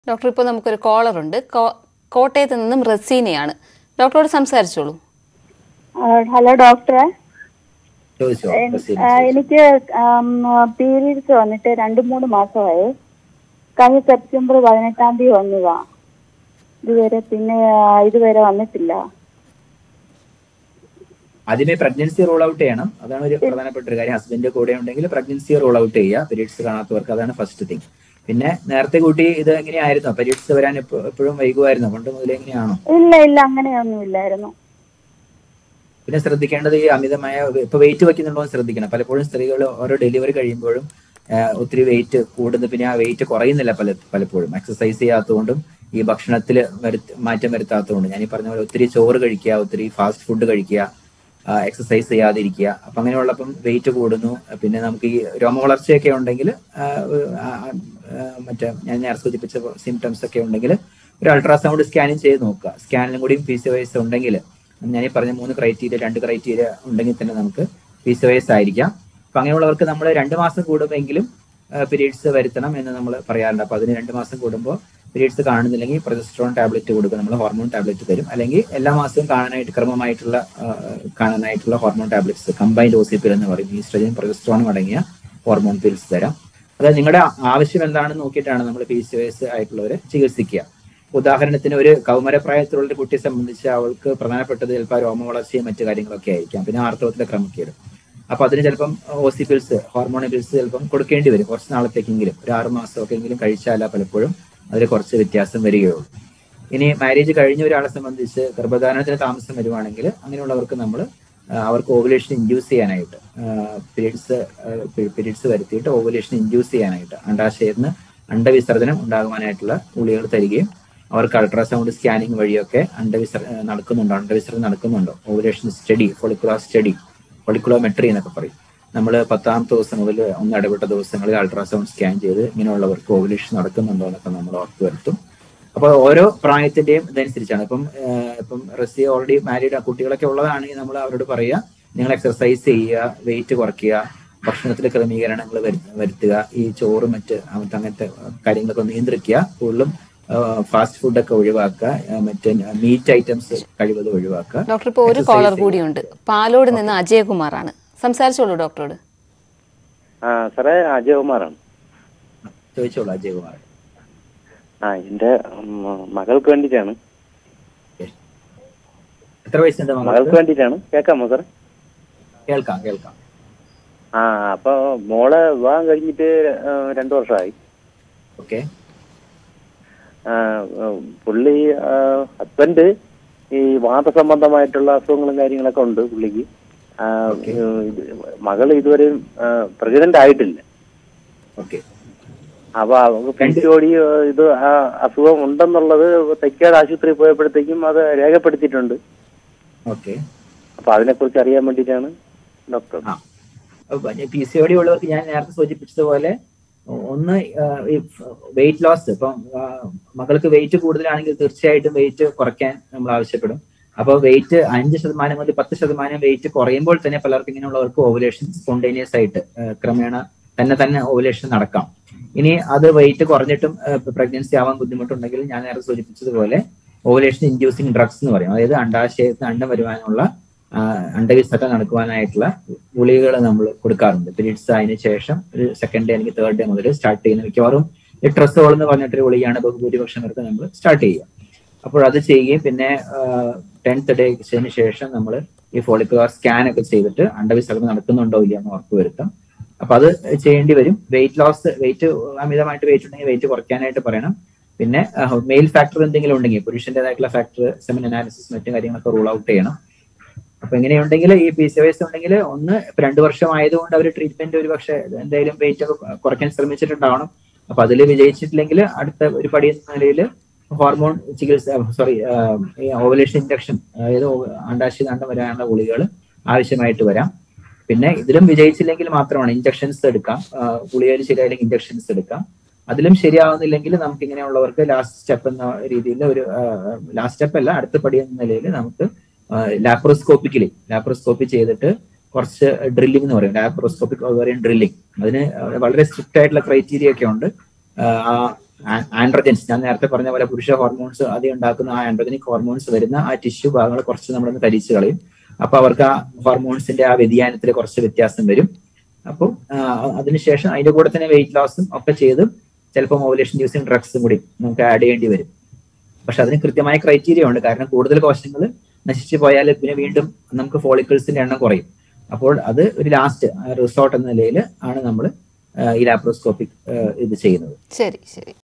Doctor ഇപ്പോൾ നമുക്കൊരു collar ഉണ്ട് കോ- കോട്ടയത്ത് നിന്നും റസീനയാണ് ഡോക്ടറോട് സംസാരിച്ചോളൂ ആ, ഹലോ ഡോക്ടറെ ചോദിച്ചോ എൻ- ബഷീർ, ആ, എനിക്ക് പീരീഡ്സ് വന്നിട്ട് രണ്ട് മൂന്ന് മാസമായി കഴിഞ്ഞ സെപ്റ്റംബർ പതിനെട്ടാം തീയതി വന്നതാ ഇതുവരെ പിന്നെ ആ, ഇതുവരെ വന്നിട്ടില്ല ആദ്യമേ പ്രഗ്നൻസി റോൾ ഔട്ട് ചെയ്യണം അതാണ് ഒരു പ്രധാനപ്പെട്ട ഒരു കാര്യം ഹസ്ബൻഡ് കൂടെ ഉണ്ടെങ്കിൽ പ്രഗ്നൻസി റോൾ ഔട്ട് ചെയ്യുക പീരീഡ്സ് കാണാത്തവർക്ക് അതാണ് ഫസ്റ്റ് തിങ് പിന്നെ നേരത്തെ കൂട്ടി ഇത് എങ്ങനെയായിരുന്നോ പീരീഡ്സ് വരാൻ എപ്പോ- എപ്പോഴും വൈകുമായിരുന്നോ പണ്ട് മുതലേ എങ്ങനെയാണോ ഇല്ല ഇല്ല അങ്ങനെയൊന്നും ഇല്ലായിരുന്നു പിന്നെ ശ്രദ്ധിക്കേണ്ടത് ഈ അമിതമായ ഇപ്പൊ വെയിറ്റ് വെക്കുന്നുണ്ടോ എന്ന് ശ്രദ്ധിക്കണം പലപ്പോഴും സ്ത്രീകൾ ഓരോ ഡെലിവറി കഴിയുമ്പോഴും ആ, ഒത്തിരി വെയിറ്റ് കൂടുന്നു പിന്നെ ആ വെയിറ്റ് കുറയുന്നില്ല പല പലപ്പോഴും എക്സസൈസ് ചെയ്യാത്തതുകൊണ്ടും ഈ ഭക്ഷണത്തിൽ മാറ്റം വരുത്താത്തതുകൊണ്ടും ഞാൻ ഈ പറഞ്ഞ പോലെ ഒത്തിരി ചോറ് കഴിക്കുക ഒത്തിരി ഫാസ്റ്റ് ഫുഡ് കഴിക്കുക എക്സസൈസ് ചെയ്യാതിരിക്കുക അപ്പൊ അങ്ങനെയുള്ളപ്പം വെയിറ്റ് കൂടുന്നു പിന്നെ നമുക്ക് ഈ രോമവളർച്ചയൊക്കെ ഉണ്ടെങ്കിൽ മറ്റേ ഞാൻ നേരത്തെ സൂചിപ്പിച്ച സിംറ്റംസ് ഒക്കെ ഉണ്ടെങ്കിൽ ഒരു അൾട്രാസൗണ്ട് സ്കാനിങ് ചെയ്ത് നോക്കുക സ്കാനിലും കൂടി പി സി വൈസ് ഉണ്ടെങ്കിൽ ഞാൻ ഈ പറഞ്ഞ മൂന്ന് ക്രൈറ്റീരിയ രണ്ട് ക്രൈറ്റീരിയ ഉണ്ടെങ്കിൽ തന്നെ നമുക്ക് പി സി വൈസ് ആയിരിക്കാം അപ്പൊ അങ്ങനെയുള്ളവർക്ക് നമ്മൾ രണ്ട് മാസം കൂടുമെങ്കിലും പീരീഡ്സ് വരുത്തണം എന്ന് നമ്മൾ പറയാറുണ്ട് അപ്പൊ അതിന് രണ്ട് മാസം കൂടുമ്പോൾ പീരീഡ്സ് കാണുന്നില്ലെങ്കിൽ പ്രൊജസ്ട്രോൺ ടാബ്ലറ്റ് കൊടുക്കും നമ്മൾ ഹോർമോൺ ടാബ്ലറ്റ് തരും അല്ലെങ്കിൽ എല്ലാ മാസവും കാണാനായിട്ട് ക്രമമായിട്ടുള്ള ആ, കാണാനായിട്ടുള്ള ഹോർമോൺ ടാബ്ലറ്റ്സ് കമ്പൈൻഡ് ഓസിപ്പിൽ എന്ന് പറയും ഈസ്ട്രജൻ പ്രൊജസ്ട്രോണും അടങ്ങിയ ഹോർമോൺ പിൽസ് തരാം അതായത് നിങ്ങളുടെ ആവശ്യം എന്താണെന്ന് നോക്കിയിട്ടാണ് നമ്മൾ പി സി എസ് ആയിട്ടുള്ളവരെ ചികിത്സിക്കുക ഉദാഹരണത്തിന് ഒരു കൗമരപ്രായത്തിലുള്ള ഒരു കുട്ടിയെ സംബന്ധിച്ച് അവൾക്ക് പ്രധാനപ്പെട്ടത് ചിലപ്പോൾ രോമ വളർച്ചയും മറ്റു കാര്യങ്ങളൊക്കെ ആയിരിക്കാം പിന്നെ ആർത്തവത്തിലെ ക്രമക്കേട് അപ്പൊ അതിന് ചിലപ്പം ഓസി പിൽസ് ഹോർമോൺ പിൽസ് ചിലപ്പം കൊടുക്കേണ്ടി വരും കുറച്ച് നാളത്തേക്കെങ്കിലും ഒരു ആറ് മാസമൊക്കെ എങ്കിലും കഴിച്ചാല പലപ്പോഴും അതിൽ കുറച്ച് വ്യത്യാസം വരികയുള്ളൂ ഇനി മാരേജ് കഴിഞ്ഞ ഒരാളെ സംബന്ധിച്ച് ഗർഭധാരണത്തിന് താമസം വരുവാണെങ്കിൽ അങ്ങനെയുള്ളവർക്ക് നമ്മൾ അവർക്ക് ഓവുലേഷൻ ഇൻഡ്യൂസ് ചെയ്യാനായിട്ട് പീരീഡ്സ് പീരീഡ്സ് വരുത്തിയിട്ട് ഓവുലേഷൻ ഇൻഡ്യൂസ് ചെയ്യാനായിട്ട് അണ്ടാശയത്തിന് അണ്ടവിസർജനം ഉണ്ടാകുവാനായിട്ടുള്ള ഗുളികൾ തരികയും അവർക്ക് അൾട്രാസൗണ്ട് സ്കാനിങ് വഴിയൊക്കെ അണ്ടവിസർ ഏഹ് നടക്കുന്നുണ്ടോ അണ്ടവിസർജനം നടക്കുന്നുണ്ടോ ovulation study follicular study folliculometry എന്നൊക്കെ പറയും നമ്മൾ പത്താമത്തെ ദിവസം മുതൽ ഒന്ന് ഇടപെട്ട ദിവസങ്ങളിൽ അൾട്രാസൗണ്ട് സ്കാൻ ചെയ്ത് ഇങ്ങനെയുള്ളവർക്ക് ഓവുലേഷൻ നടക്കുന്നുണ്ടോ എന്നൊക്കെ നമ്മൾ ഉറപ്പ് വരുത്തും അപ്പോൾ ഓരോ പ്രായത്തിന്റെയും ഇതനുസരിച്ചാണ് ഇപ്പം ഏഹ് ഇപ്പം റസിയ ഓൾറെഡി മാരീഡ് കുട്ടികളൊക്കെ ഉള്ളതാണെങ്കിൽ നമ്മൾ അവരോട് പറയുക നിങ്ങൾ എക്സർസൈസ് ചെയ്യുക വെയിറ്റ് കുറയ്ക്കുക ഭക്ഷണത്തിൽ ക്രമീകരണങ്ങൾ വരുത്തുക ഈ ചോറ് മറ്റ് അങ്ങനത്തെ അങ്ങനത്തെ കാര്യങ്ങളൊക്കെ നിയന്ത്രിക്കുക കൂടുതലും ഫാസ്റ്റ് ഫുഡൊക്കെ ഒഴിവാക്കുക ആ, മറ്റേ മീറ്റ് ഐറ്റംസ് കഴിവതും ഒഴിവാക്കുക ഡോക്ടർ ഇപ്പോൾ ഒരു Exercise കോളർ ചെയ്യുക. കൂടിയുണ്ട് പാലോട് നിന്ന് അജയകുമാറാണ് സംസാരിച്ചോളൂ ഡോക്ടറോട് ആ സാറേ അജയകുമാറാണ് ചോദിച്ചോളൂ അജയകുമാർ ആ എൻ്റെ ഉം, മകൾക്ക് വേണ്ടിയിട്ടാണ് എത്ര വയസ്സുണ്ട് മകൾക്ക് മകൾക്ക് വേണ്ടിയിട്ടാണ് കേൾക്കാമോ സാർ കേൾക്കാം കേൾക്കാം ആ അപ്പോൾ മോളെ വിവാഹം കഴിഞ്ഞിട്ട് ആ, രണ്ട് വർഷമായി ഓക്കെ ആ, ആ, പുള്ളി ഹസ്ബൻഡ് ഈ വാദസംബന്ധമായിട്ടുള്ള അസുഖങ്ങളും കാര്യങ്ങളൊക്കെ ഉണ്ട് പുള്ളിക്ക് ആ, Okay. ഇത് മകള് ഇതുവരെയും പ്രഗ്നന്റ് ആയിട്ടില്ല ഓക്കെ അപ്പൊ അവർക്ക് പി സി ഓടി ഇത് ആ അസുഖം ഉണ്ടെന്നുള്ളത് തെക്കേട് ആശുപത്രിയിൽ പോയപ്പോഴത്തേക്കും അത് രേഖപ്പെടുത്തിയിട്ടുണ്ട് ഓക്കെ അപ്പൊ അതിനെക്കുറിച്ച് അറിയാൻ വേണ്ടിയിട്ടാണ് ഡോക്ടർ ആ പി സി ഒ ഡി ഉള്ളവർക്ക് ഞാൻ നേരത്തെ സൂചിപ്പിച്ചതുപോലെ ഒന്ന് ആ, ഈ വെയിറ്റ് ലോസ് ഇപ്പം ആ, മകൾക്ക് വെയിറ്റ് കൂടുതലാണെങ്കിൽ തീർച്ചയായിട്ടും വെയിറ്റ് കുറയ്ക്കാൻ നമ്മൾ ആവശ്യപ്പെടും അപ്പോൾ വെയിറ്റ് അഞ്ച് ശതമാനം മുതൽ പത്ത് ശതമാനം വെയിറ്റ് കുറയുമ്പോൾ തന്നെ പലർക്കും ഇങ്ങനെയുള്ളവർക്ക് ഓവുലേഷൻ സ്പോണ്ടേനിയസ് ആയിട്ട് ആ, ക്രമേണ തന്നെ തന്നെ ഓവുലേഷൻ നടക്കാം ഇനി അത് വെയിറ്റ് കുറഞ്ഞിട്ടും പ്രഗ്നൻസി ആവാൻ ബുദ്ധിമുട്ടുണ്ടെങ്കിൽ ഞാൻ നേരത്തെ സൂചിപ്പിച്ചതുപോലെ ഓവുലേഷൻ ഇൻഡ്യൂസിങ് ഡ്രഗ്സ് എന്ന് പറയും അതായത് അണ്ടാശയത്തിന് അണ്ടം വരുവാനുള്ള അണ്ടവിസർജനം നടക്കുവാനായിട്ടുള്ള ഗുളികകൾ നമ്മൾ കൊടുക്കാറുണ്ട് പീരീഡ്സ് അതിന് ശേഷം ഒരു സെക്കൻഡ് ഡേ അല്ലെങ്കിൽ തേർഡ് ഡേ മുതൽ സ്റ്റാർട്ട് ചെയ്യുന്ന മിക്കവാറും ഈ ട്രസ്സോൾ എന്ന് പറഞ്ഞിട്ടൊരു ഗുളികയാണ് ബഹുഭൂരിപക്ഷം പേർക്ക് നമ്മൾ സ്റ്റാർട്ട് ചെയ്യുക അപ്പോൾ അത് ചെയ്യുകയും പിന്നെ ടെൻത്ത് ഡേക്ക് ശേഷം നമ്മൾ ഈ ഫോളിക്കുലാർ സ്കാൻ ഒക്കെ ചെയ്തിട്ട് അണ്ടവിസർജനം നടക്കുന്നുണ്ടോ ഇല്ല എന്ന് ഉറപ്പ് വരുത്താം അപ്പൊ അത് ചെയ്യേണ്ടി വരും വെയിറ്റ് ലോസ് വെയിറ്റ് അമിതമായിട്ട് വെയിറ്റ് ഉണ്ടെങ്കിൽ വെയിറ്റ് കുറയ്ക്കാനായിട്ട് പറയണം പിന്നെ മെയിൽ ഫാക്ടർ എന്തെങ്കിലും ഉണ്ടെങ്കിൽ പുരുഷന്റേതായിട്ടുള്ള ഫാക്ടർ സെമിൻ അനാലിസിസ് മറ്റു കാര്യങ്ങളൊക്കെ റൂൾ ഔട്ട് ചെയ്യണം അപ്പൊ ഇങ്ങനെയുണ്ടെങ്കിൽ ഈ പി സി വൈസ് ഉണ്ടെങ്കിൽ ഒന്ന് ഇപ്പൊ രണ്ടു വർഷം ആയതുകൊണ്ട് അവർ ട്രീറ്റ്മെന്റ് ഒരു പക്ഷേ എന്തായാലും വെയിറ്റ് ഒക്കെ കുറയ്ക്കാൻ ശ്രമിച്ചിട്ടുണ്ടാവണം അപ്പൊ അതിൽ വിജയിച്ചിട്ടില്ലെങ്കിൽ അടുത്ത ഒരു പടി എന്ന നിലയിൽ ഹോർമോൺ ചികിത്സ സോറി ഓവലേഷൻ ഇൻജക്ഷൻ അതായത് അണ്ടാശയദണ്ഡം വരാനുള്ള ഗുളികൾ ആവശ്യമായിട്ട് വരാം പിന്നെ ഇതിലും വിജയിച്ചില്ലെങ്കിൽ മാത്രമാണ് ഇഞ്ചക്ഷൻസ് എടുക്കാം ഗുളികയിൽ ശരിയായില്ലെങ്കിൽ ഇഞ്ചക്ഷൻസ് എടുക്കാം അതിലും ശരിയാവുന്നില്ലെങ്കിൽ നമുക്ക് ഇങ്ങനെയുള്ളവർക്ക് ലാസ്റ്റ് സ്റ്റെപ്പ് എന്ന രീതിയിൽ ഒരു ലാസ്റ്റ് സ്റ്റെപ്പ് അല്ല അടുത്ത പടി എന്ന നിലയിൽ നമുക്ക് ലാപ്രോസ്കോപ്പിക്കലി ലാപ്രോസ്കോപ്പി ചെയ്തിട്ട് കുറച്ച് ഡ്രില്ലിംഗ് എന്ന് പറയും ലാപ്രോസ്കോപ്പിക് ഓവറിയൻ ഡ്രില്ലിംഗ് അതിന് വളരെ സ്ട്രിക്റ്റ് ആയിട്ടുള്ള ക്രൈറ്റീരിയ ഒക്കെ ഉണ്ട് ആ ആൻഡ്രജൻസ് ഞാൻ നേരത്തെ പറഞ്ഞ പോലെ പുരുഷ ഹോർമോൺസ് ആദ്യം ഉണ്ടാക്കുന്ന ആ ആൻഡ്രജനിക് ഹോർമോൺസ് വരുന്ന ആ ടിഷ്യൂ ഭാഗങ്ങൾ കുറച്ച് നമ്മളൊന്ന് കരിച്ചു കളയും അപ്പൊ അവർക്ക് ആ ഹോർമോൺസിന്റെ ആ വ്യതിയാനത്തിൽ കുറച്ച് വ്യത്യാസം വരും അപ്പോൾ അതിനുശേഷം അതിന്റെ കൂടെ തന്നെ വെയിറ്റ് ലോസും ഒക്കെ ചെയ്ത് ചിലപ്പോൾ ഓവുലേഷൻ യൂസിങ് ഡ്രഗ്സും കൂടി നമുക്ക് ആഡ് ചെയ്യേണ്ടി വരും പക്ഷെ അതിന് കൃത്യമായ ക്രൈറ്റീരിയ ഉണ്ട് കാരണം കൂടുതൽ കോശങ്ങൾ നശിച്ചു പോയാൽ പിന്നെ വീണ്ടും നമുക്ക് ഫോളിക്കിൾസിന്റെ എണ്ണം കുറയും അപ്പോൾ അത് ഒരു ലാസ്റ്റ് റിസോർട്ട് എന്ന നിലയിൽ ആണ് നമ്മൾ ഈ ലാപ്രോസ്കോപ്പിക് ഇത് ചെയ്യുന്നത് ശരി ശരി